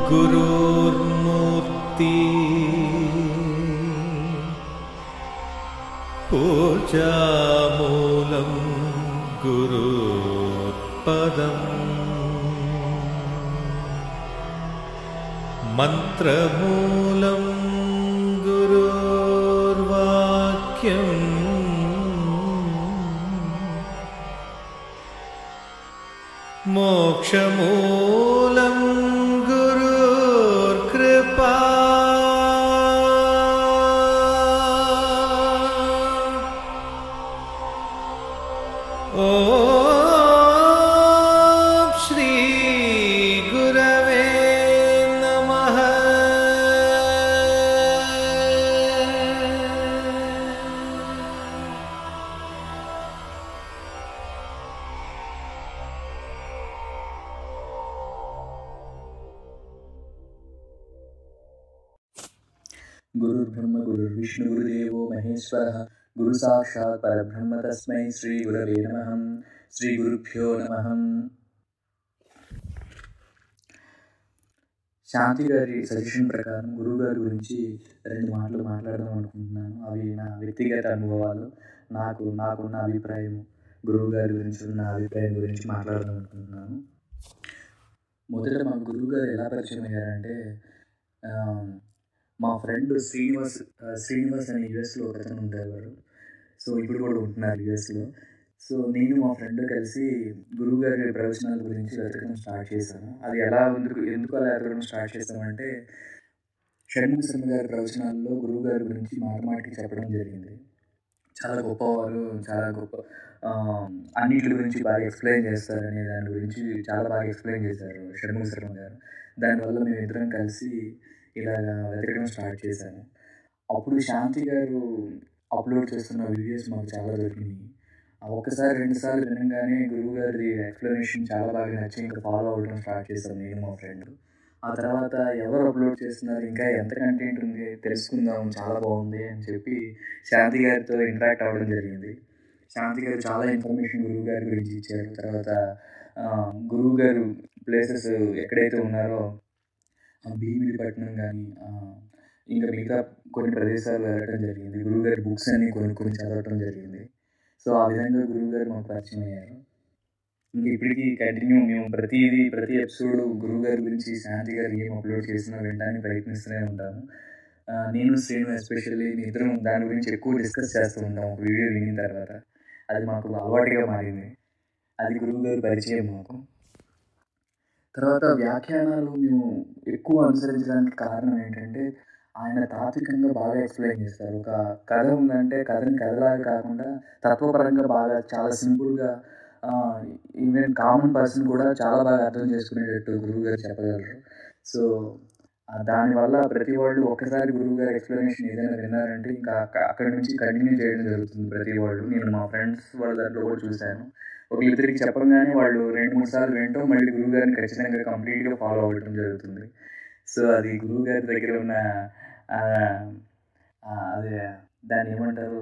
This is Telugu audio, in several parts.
गुरोर्मूर्ति पूजामूलं गुरुपदम् मन्त्रमूलं गुरोर्वाक्यम् मोक्षमूलं गुरुर्कृपा ॐ श्रीगुरवे नमः गुरुर्ब्रह्म गुरुर्विष्णु गुरुदेवो महेश्वरः गुरुसाक्षात् परब्रह्म तस्मै श्रीगुरवे नमः శ్రీగురుభ్యో నమ శాంతి గారి సజెషన్ ప్రకారం గురువు గారి గురించి రెండు మాటలు మాట్లాడదాం అనుకుంటున్నాను అవి నా వ్యక్తిగత అనుభవాలు నాకు నాకున్న అభిప్రాయం గురువు గారి గురించి ఉన్న అభిప్రాయం గురించి మాట్లాడదాం అనుకుంటున్నాను మొదట మా గురువు గారు ఎలా పరిచయం అయ్యారంటే ఆ, మా ఫ్రెండ్ శ్రీనివాస్ ఆ, శ్రీనివాస్ అనే యుఎస్లో ఒక అతను ఉండేవారు సో ఇప్పుడు కూడా ఉంటున్నారు యుఎస్లో సో నేను మా ఫ్రెండ్ కలిసి గురువు గారి ప్రవచనాల గురించి వెతకడం స్టార్ట్ చేశాను అది ఎలా ఎందుకు ఎందుకు అలా వెతకడం స్టార్ట్ చేశామంటే షణ్ముఖ శర్మ గారి ప్రవచనాల్లో గురువు గారి గురించి మాట మాటికి చెప్పడం జరిగింది చాలా గొప్పవారు చాలా గొప్ప ఆ, అన్నిటి గురించి బాగా ఎక్స్ప్లెయిన్ చేస్తారు అనే దాని గురించి చాలా బాగా ఎక్స్ప్లెయిన్ చేశారు షణ్ముఖ శర్మ గారు దానివల్ల మేము ఇద్దరం కలిసి ఇలాగ వెతకడం స్టార్ట్ చేశాను అప్పుడు శాంతి గారు అప్లోడ్ చేస్తున్న వీడియోస్ మాకు చాలా దొరికినాయి ఆ ఒక్కసారి రెండుసార్లు వినగానే గురువు గారి ఎక్స్ప్లెనేషన్ చాలా బాగా నచ్చి ఇంకా ఫాలో అవ్వడం స్టార్ట్ చేశాను నేను మా ఫ్రెండ్ ఆ తర్వాత ఎవరు అప్లోడ్ చేస్తున్నారు ఇంకా ఎంత కంటెంట్ ఉంది తెలుసుకుందాం చాలా బాగుంది అని చెప్పి శాంతి గారితో ఇంటరాక్ట్ అవ్వడం జరిగింది శాంతి గారు చాలా ఇన్ఫర్మేషన్ గురువు గారి గురించి ఇచ్చారు తర్వాత ఆ, గురువు గారు ప్లేసెస్ ఎక్కడైతే ఉన్నారో ఆ, భీమిలిపట్నం కానీ ఇంకా మిగతా కొన్ని ప్రదేశాలు వెళ్ళడం జరిగింది గురువు గారి బుక్స్ అన్ని కొనుక్కొని చదవటం జరిగింది సో ఆ విధంగా గురువు గారు మాకు పరిచయం అయ్యారు ఇంకా ఇప్పటికీ కంటిన్యూ మేము ప్రతిదీ ప్రతి ఎపిసోడ్ గురువు గారి గురించి శాంతి గారు ఏం అప్లోడ్ చేసినా వినడానికి ప్రయత్నిస్తూనే ఉంటాము ఆ, నేను శ్రేణు ఎస్పెషల్లీ మీ ఇద్దరం దాని గురించి ఎక్కువ డిస్కస్ చేస్తూ ఉంటాం ఒక వీడియో వినిన తర్వాత అది మాకు అలవాటుగా మారింది అది గురువు గారు పరిచయం మాకు తర్వాత వ్యాఖ్యానాలు మేము ఎక్కువ అనుసరించడానికి కారణం ఏంటంటే ఆయన తాత్వికంగా బాగా ఎక్స్ప్లెయిన్ చేస్తారు ఒక కథ ఉందంటే కథని కథలాగా కాకుండా తత్వపరంగా బాగా చాలా సింపుల్గా ఈవెన్ కామన్ పర్సన్ కూడా చాలా బాగా అర్థం చేసుకునేటట్టు గురువు గారు చెప్పగలరు సో ఆ, దానివల్ల ప్రతి వాళ్ళు ఒక్కసారి గురువు గారి ఎక్స్ప్లెనేషన్ ఏదైనా విన్నారంటే ఇంకా అక్క- అక్కడి నుంచి కంటిన్యూ చేయడం జరుగుతుంది ప్రతి వాళ్ళు నేను మా ఫ్రెండ్స్ వాళ్ళ దాంట్లో కూడా చూశాను ఒకరిద్దరికి చెప్పగానే వాళ్ళు రెండు మూడు సార్లు వింటాం మళ్ళీ గురువు గారిని ఖచ్చితంగా కంప్లీట్గా ఫాలో అవ్వడం జరుగుతుంది సో అది గురువు గారి దగ్గర ఉన్న ఆ, ఆ, అదే దాన్ని ఏమంటారు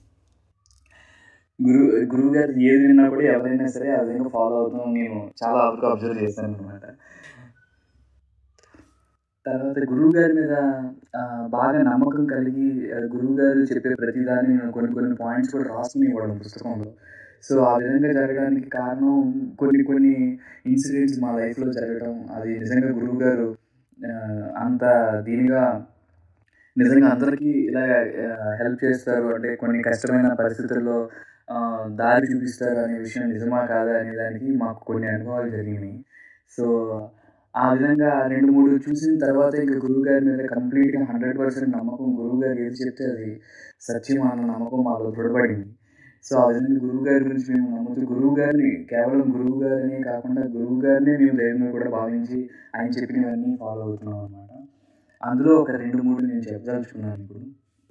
గురువు గురువు గారు ఏది విన్నా కూడా ఎవరైనా సరే ఆ విధంగా ఫాలో అవుతాం నేను చాలా వరకు అబ్జర్వ్ చేశాను అనమాట తర్వాత గురువు గారి మీద ఆ, బాగా నమ్మకం కలిగి ఆ, గురువు గారు చెప్పే ప్రతిదాన్ని నేను కొన్ని కొన్ని పాయింట్స్ కూడా రాసుకుని ఇవ్వడం పుస్తకంలో సో ఆ విధంగా జరగడానికి కారణం కొన్ని కొన్ని ఇన్సిడెంట్స్ మా లైఫ్లో జరగడం అది నిజంగా గురువు గారు ఆ, అంత దీనిగా నిజంగా అందరికీ ఇలా హెల్ప్ చేస్తారు అంటే కొన్ని కష్టమైన పరిస్థితుల్లో ఆ, దారి చూపిస్తారు అనే విషయం నిజమా కాదా అనే దానికి మాకు కొన్ని అనుభవాలు జరిగినాయి సో ఆ విధంగా రెండు మూడు చూసిన తర్వాత ఇంకా గురువు గారి మీద కంప్లీట్గా హండ్రెడ్ పర్సెంట్ నమ్మకం గురువు గారు ఏది చెప్తే అది సత్యం అన్న నమ్మకం మాలో దృఢపడింది సో ఆ విధంగా గురువు గారి గురించి మేము నమ్ముతూ గురువు గారిని కేవలం గురువు గారినే కాకుండా గురువు గారినే మేము దైవంగా కూడా భావించి ఆయన చెప్పినవన్నీ ఫాలో అవుతున్నాం అనమాట అందులో ఒక రెండు మూడు నేను చెప్పదలుచుకున్నాను ఇప్పుడు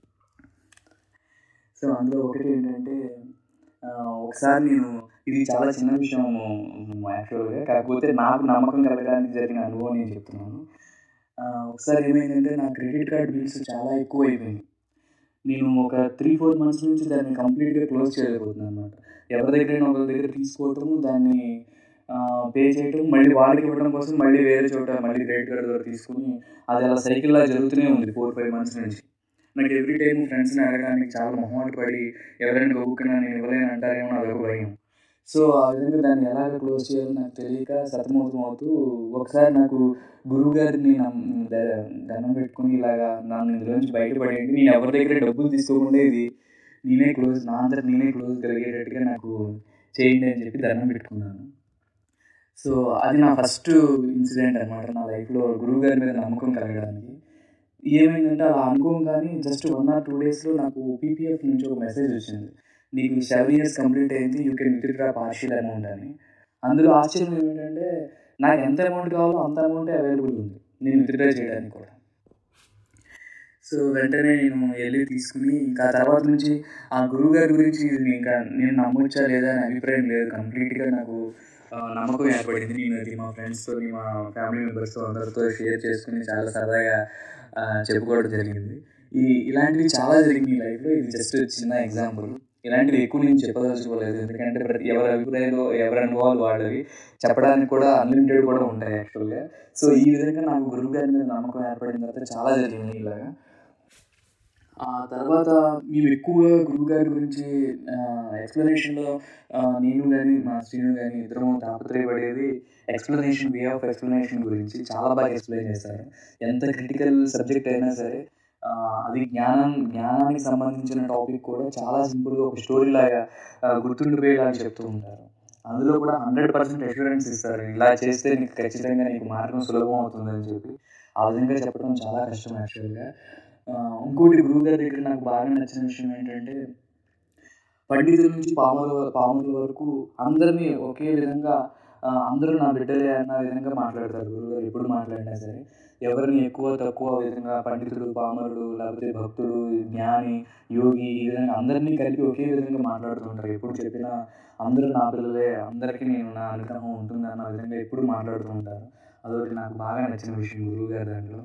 సో అందులో ఒకటి ఏంటంటే ఆ, ఒకసారి నేను ఇది చాలా చిన్న విషయం యాక్చువల్గా కాకపోతే నాకు నమ్మకం కలగడానికి జరిగిన అనుభవం నేను చెప్తున్నాను ఆ, ఒకసారి ఏమైందంటే నా క్రెడిట్ కార్డ్ బిల్స్ చాలా ఎక్కువ అయిపోయింది నేను ఒక త్రీ ఫోర్ మంత్స్ నుంచి దాన్ని కంప్లీట్గా క్లోజ్ చేయలేకపోతున్నాను అనమాట ఎవరి దగ్గరైనా ఒకరి దగ్గర తీసుకోవటము దాన్ని ఆ, పే చేయడం మళ్ళీ వాళ్ళకి ఇవ్వడం కోసం మళ్ళీ వేరే చోట మళ్ళీ క్రెడిట్ కార్డు ద్వారా తీసుకుని అది అలా సైకిల్లా జరుగుతూనే ఉంది ఫోర్ ఫైవ్ మంత్స్ నుంచి నాకు ఎవ్రీ టైం ఫ్రెండ్స్ని అడగడానికి చాలా మొహమాట పడి ఎవరైనా గొప్పకున్నా నేను ఇవ్వలేను అంటారేమో అదొక భయం సో ఆ విధంగా దాన్ని ఎలాగ క్లోజ్ చేయాలో నాకు తెలియక సతమతం అవుతూ ఒకసారి నాకు గురువు గారిని నమ్- ద- దండం పెట్టుకుని ఇలాగా నన్ను ఇందులోంచి బయటపడేయండి నేను ఎవరి దగ్గర డబ్బులు తీసుకోకుండా ఇది నేనే క్లోజ్ నా అందరికి నేనే క్లోజ్ కలిగేటట్టుగా నాకు చేయండి అని చెప్పి దండం పెట్టుకున్నాను సో అది నా ఫస్ట్ ఇన్సిడెంట్ అనమాట నా లైఫ్లో గురువు గారి మీద నమ్మకం కలగడానికి ఏమైందంటే అలా అనుకోం కానీ జస్ట్ వన్ ఆర్ టూ డేస్లో నాకు పీపీఎఫ్ నుంచి ఒక మెసేజ్ వచ్చింది నీకు సెవెన్ ఇయర్స్ కంప్లీట్ అయింది you can withdraw partial amount అని అందులో ఆశ్చర్యం ఏంటంటే నాకు ఎంత అమౌంట్ కావాలో అంత అమౌంటే అవైలబుల్ ఉంది నేను విత్డ్రా చేయడానికి కూడా సో వెంటనే నేను వెళ్ళి తీసుకుని ఇంకా ఆ తర్వాత నుంచి ఆ గురువు గారి గురించి ఇది ఇంకా నేను నమ్మొచ్చా లేదా అనే అభిప్రాయం లేదు కంప్లీట్గా నాకు ఆ, నమ్మకం ఏర్పడింది నేను అది మా ఫ్రెండ్స్తో మా ఫ్యామిలీ మెంబర్స్తో అందరితో షేర్ చేసుకుని చాలా సరదాగా ఆ, చెప్పుకోవడం జరిగింది ఈ ఇలాంటివి చాలా జరిగింది లైఫ్లో ఇది జస్ట్ చిన్న ఎగ్జాంపుల్ ఇలాంటివి ఎక్కువ నేను చెప్పదలుచుకోలేదు ఎందుకంటే ప్రతి ఎవరి అభిప్రాయాలు ఎవరి అనుభవాలు వాళ్ళవి చెప్పడానికి కూడా అన్లిమిటెడ్ కూడా ఉంటాయి యాక్చువల్గా సో ఈ విధంగా నాకు గురువు గారి మీద నమ్మకం ఏర్పడిన తర్వాత చాలా జరిగింది ఇలాగా ఆ తర్వాత మేము ఎక్కువగా గురువు గారి గురించి ఎక్స్ప్లెనేషన్లో నేను కానీ మా శ్రీను కానీ ఇద్దరము తాపత్రయపడేది ఎక్స్ప్లెనేషన్ వే ఆఫ్ ఎక్స్ప్లెనేషన్ గురించి చాలా బాగా ఎక్స్ప్లెయిన్ చేస్తారు ఎంత క్రిటికల్ సబ్జెక్ట్ అయినా సరే ఆ, అది జ్ఞానం జ్ఞానానికి సంబంధించిన టాపిక్ కూడా చాలా సింపుల్గా ఒక స్టోరీ లాగా ఆ, గుర్తుండిపోయేలాగా చెప్తూ ఉంటారు అందులో కూడా హండ్రెడ్ పర్సెంట్ అష్యూరెన్స్ ఇస్తారు ఇలా చేస్తే నీకు ఖచ్చితంగా నీకు మార్గం సులభం అవుతుందని చెప్పి ఆ విధంగా చెప్పడం చాలా కష్టం యాక్చువల్గా ఆ, ఇంకోటి గురువు గారి దగ్గర నాకు బాగా నచ్చిన విషయం ఏంటంటే పండితుల నుంచి పాముల పాముల వరకు అందరినీ ఒకే విధంగా ఆ, అందరూ నా బిడ్డలే అన్న విధంగా మాట్లాడతారు గురువు గారు ఎప్పుడు మాట్లాడినా సరే ఎవరిని ఎక్కువ తక్కువ విధంగా పండితుడు పామరుడు లేకపోతే భక్తుడు జ్ఞాని యోగి ఈ విధంగా అందరినీ కలిపి ఒకే విధంగా మాట్లాడుతుంటారు ఎప్పుడు చెప్పినా అందరూ నా పిల్లలే అందరికీ నేను నా అనుగ్రహం ఉంటుంది అన్న విధంగా ఎప్పుడు మాట్లాడుతూ ఉంటారు అదొకటి నాకు బాగా నచ్చిన విషయం గురువు గారి దాంట్లో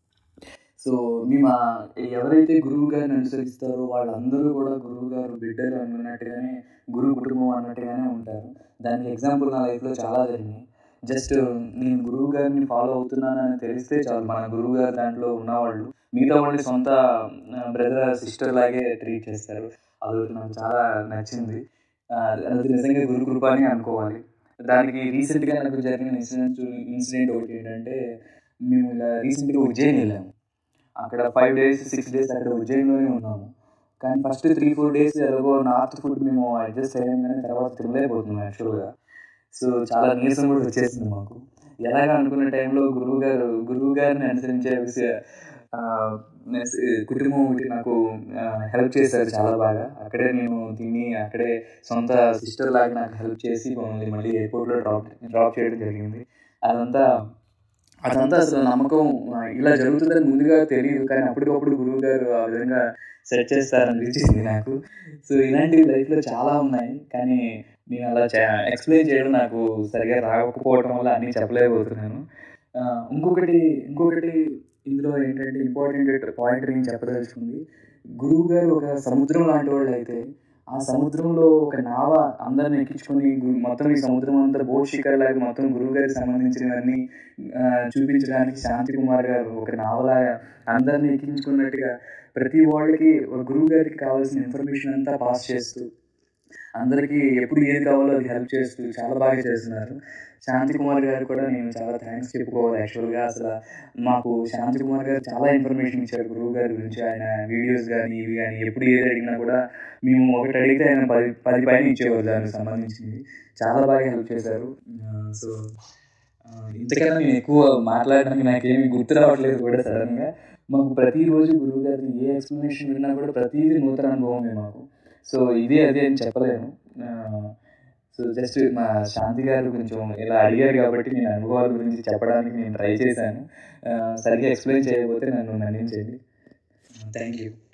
సో మేము ఆ- ఎవరైతే గురువు గారిని అనుసరిస్తారో వాళ్ళందరూ కూడా గురువు గారు బిడ్డలు అన్నట్టుగానే గురువు కుటుంబం అన్నట్టుగానే ఉంటారు దానికి ఎగ్జాంపుల్ నా లైఫ్లో చాలా జరిగినాయి జస్ట్ నేను గురువు గారిని ఫాలో అవుతున్నానని తెలిస్తే చాలు మన గురువు గారు దాంట్లో ఉన్నవాళ్ళు మిగతా వాళ్ళని సొంత బ్రదర్ సిస్టర్ లాగే ట్రీట్ చేస్తారు అదొకటి నాకు చాలా నచ్చింది ఆ, అది నిజంగా గురు కృప అని అనుకోవాలి దానికి రీసెంట్గా నాకు జరిగిన ఇన్సిడెంట్ ఇన్సిడెంట్ ఒకటి ఏంటంటే మేము ఇలా రీసెంట్గా ఉజ్జయిన్ వెళ్ళాము అక్కడ ఫైవ్ డేస్ సిక్స్ డేస్ అక్కడ ఉజ్జయిన్లోనే ఉన్నాము కానీ ఫస్ట్ త్రీ ఫోర్ డేస్ ఎలాగో నార్త్ ఫుడ్ మేము అడ్జస్ట్ అయ్యాం కానీ తర్వాత తినలేకపోతున్నాం యాక్చువల్గా సో చాలా నీరసం కూడా వచ్చేసింది మాకు ఎలాగ అనుకున్న టైంలో గురువు గారు గురువు గారిని అనుసరించే విషయ ఆ, నెస్- కుటుంబం ఒకటి నాకు హెల్ప్ చేశారు చాలా బాగా అక్కడే నేను తిని అక్కడే సొంత సిస్టర్ లాగా నాకు హెల్ప్ చేసి మమ్మల్ని మళ్ళీ ఎయిర్పోర్ట్లో డ్రాప్ డ్రాప్ చేయడం జరిగింది అదంతా అదంతా అసలు నమ్మకం ఆ, ఇలా జరుగుతుందని ముందుగా తెలియదు కానీ అప్పటికప్పుడు గురువు గారు ఆ విధంగా సెట్ చేస్తారనిపించింది నాకు సో ఇలాంటివి లైఫ్లో చాలా ఉన్నాయి కానీ నేను అలా ఎక్స్ప్లెయిన్ చేయడం నాకు సరిగా రాకపోవడం వల్ల అన్నీ చెప్పలేకపోతున్నాను ఆ, ఇంకొకటి ఇంకొకటి ఇందులో ఏంటంటే ఇంపార్టెంట్ పాయింట్ నేను చెప్పదలుచుకుంది గురువు గారు ఒక సముద్రం లాంటి వాళ్ళు అయితే ఆ సముద్రంలో ఒక నావ అందరిని ఎక్కించుకొని గు- మొత్తం ఈ సముద్రం అంతా బోట్ శిఖర్ లాగా మొత్తం గురువు గారికి సంబంధించినవన్నీ ఆ, చూపించడానికి శాంతి కుమార్ గారు ఒక నావలాగా అందరిని ఎక్కించుకున్నట్టుగా ప్రతి వాళ్ళకి ఒక గురువు గారికి కావాల్సిన ఇన్ఫర్మేషన్ అంతా పాస్ చేస్తూ అందరికీ ఎప్పుడు ఏది కావాలో అది హెల్ప్ చేస్తూ చాలా బాగా చేస్తున్నారు శాంతి కుమార్ గారు కూడా నేను చాలా థ్యాంక్స్ చెప్పుకోవాలి యాక్చువల్గా అసలు మాకు శాంతి కుమార్ గారు చాలా ఇన్ఫర్మేషన్ ఇచ్చారు గురువు గారి గురించి ఆయన వీడియోస్ కానీ ఇవి కానీ ఎప్పుడు ఏది అడిగినా కూడా మేము ఒకటి అడిగితే ఆయన పది పది పైన ఇచ్చేవారు దానికి సంబంధించింది చాలా బాగా హెల్ప్ చేశారు సో ఇంతకన్నా నేను ఎక్కువ మాట్లాడడానికి నాకేమీ గుర్తు రావట్లేదు కూడా సడన్గా మాకు ప్రతిరోజు గురువు గారి ఏ ఎక్స్ప్లెనేషన్ విన్నా కూడా ప్రతిదీ నూతన అనుభవమే మాకు సో ఇదే అదే అని చెప్పలేను సో జస్ట్ మా శాంతి గారు కొంచెం ఇలా అడిగారు కాబట్టి నేను అనుభవాల గురించి చెప్పడానికి నేను ట్రై చేశాను ఆ, సరిగ్గా ఎక్స్ప్లెయిన్ చేయకపోతే నన్ను మన్నించండి థ్యాంక్ యూ